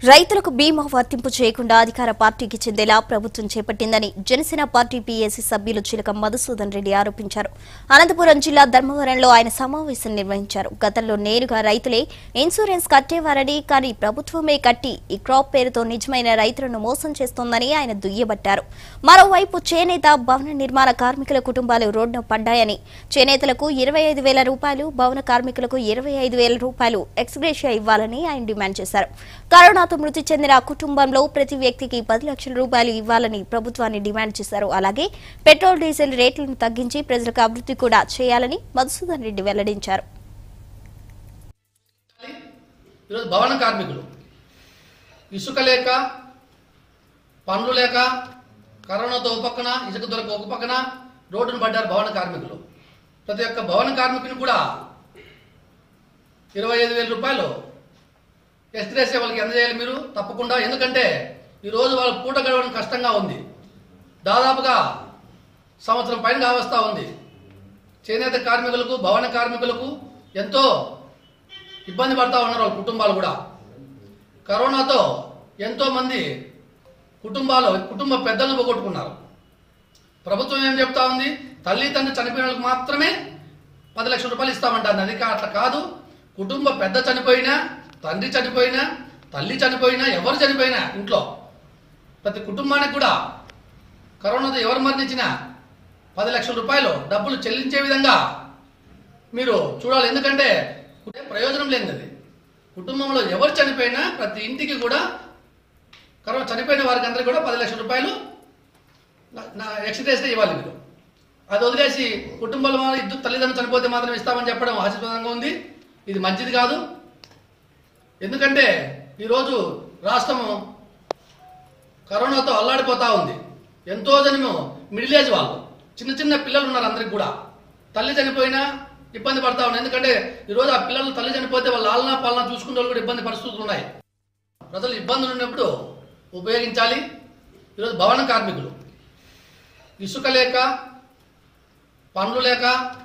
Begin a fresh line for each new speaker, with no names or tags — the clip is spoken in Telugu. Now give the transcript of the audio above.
రైతులకు బీమా వర్తింపు చేయకుండా అధికార పార్టీకి చెందేలా ప్రభుత్వం చేపట్టిందని జనసేన పార్టీ పీఏసీ సభ్యులు చిలక మధుసూదన్ రెడ్డి ఆరోపించారు అనంతపురం జిల్లా ధర్మవరంలో ఆయన సమావేశం నిర్వహించారు గతంలో నేరుగా రైతులే ఇన్సూరెన్స్ కట్టేవారని కానీ ప్రభుత్వమే కట్టి ఈ క్రాప్ పేరుతో నిజమైన రైతులను మోసం చేస్తోందని ఆయన దుయ్యబట్టారు మరోవైపు చేనేత భవన నిర్మాణ కార్మికుల కుటుంబాలు రోడ్డున పడ్డాయని చేనేతలకు ఇరవై ఐదు వేల రూపాయలు భవన కార్మికులకు ఇరవై ఐదు వేల రూపాయలు ఎక్స్గ్రేషియా ఇవ్వాలని ఆయన డిమాండ్ చేశారు కరోనాతో మృతి చెందిన ఆ కుటుంబంలో ప్రతి వ్యక్తికి పది లక్షల రూపాయలు ఇవ్వాలని ప్రభుత్వాన్ని డిమాండ్ చేశారు అలాగే పెట్రోల్ డీజిల్ రేట్లను తగ్గించి ప్రజలకు అభివృద్ధి కూడా చేయాలని మధుసూదన్ రెడ్డి వెల్లడించారు
ఈరోజు భవన కార్మికులు ఇసుక లేక పనులు లేక కరోనాతో ఒక పక్కన ఇసుక దొరక ఒక పక్కన రోడ్డును పడ్డారు భవన కార్మికులు ప్రతి ఒక్క భవన కార్మికుని కూడా ఇరవై ఐదు వేల రూపాయలు ఎస్ట్రేసే వాళ్ళకి అందజేయాలి మీరు తప్పకుండా ఎందుకంటే ఈరోజు వాళ్ళు పూట గడవడం కష్టంగా ఉంది దాదాపుగా సంవత్సరం పైన కావస్తా ఉంది చేనేత కార్మికులకు భవన కార్మికులకు ఎంతో ఇబ్బంది పడతా ఉన్నారు వాళ్ళ కుటుంబాలు కూడా కరోనాతో ఎంతో మంది కుటుంబాలు కుటుంబ పెద్దలను పోగొట్టుకున్నారు ప్రభుత్వం ఏం చెప్తా ఉంది తల్లి తండ్రి చనిపోయిన వాళ్ళకి మాత్రమే పది లక్షల రూపాయలు ఇస్తామంటారు అది కా- అట్లా కాదు కుటుంబ పెద్ద చనిపోయినా తండ్రి చనిపోయినా తల్లి చనిపోయినా ఎవరు చనిపోయినా ఇంట్లో ప్రతి కుటుంబానికి కూడా కరోనాతో ఎవరు మరణించినా పది లక్షల రూపాయలు డబ్బులు చెల్లించే విధంగా మీరు చూడాలి ఎందుకంటే ప్రయోజనం లేనిది అది కుటుంబంలో ఎవరు చనిపోయినా ప్రతి ఇంటికి కూడా కరోనా చనిపోయిన వారికి అందరికీ కూడా పది లక్షల రూపాయలు నా- నా ఎక్స్ట్రేస్తే ఇవ్వాలి మీరు అది వదిలేసి కుటుంబంలో వాళ్ళు ఇద్దరు తల్లిదండ్రులు చనిపోతే మాత్రం ఇస్తామని చెప్పడం ఆశీర్వాదంగా ఉంది ఇది మంచిది కాదు ఎందుకంటే ఈరోజు రాష్ట్రము కరోనాతో అల్లాడిపోతా ఉంది ఎంతో జనము మిడిల్ ఏజ్ వాళ్ళు చిన్న చిన్న పిల్లలు ఉన్నారు అందరికి కూడా తల్లి చనిపోయినా ఇబ్బంది పడతా ఉన్నారు ఎందుకంటే ఈరోజు ఆ పిల్లలు తల్లి చనిపోతే వాళ్ళ ఆలనా పాలన చూసుకునే వాళ్ళు కూడా ఇబ్బంది పరిస్థితులు ఉన్నాయి ప్రజలు ఇబ్బందులు ఉన్నప్పుడు ఉపయోగించాలి ఈరోజు భవన కార్మికులు ఇసుక లేక పనులు లేక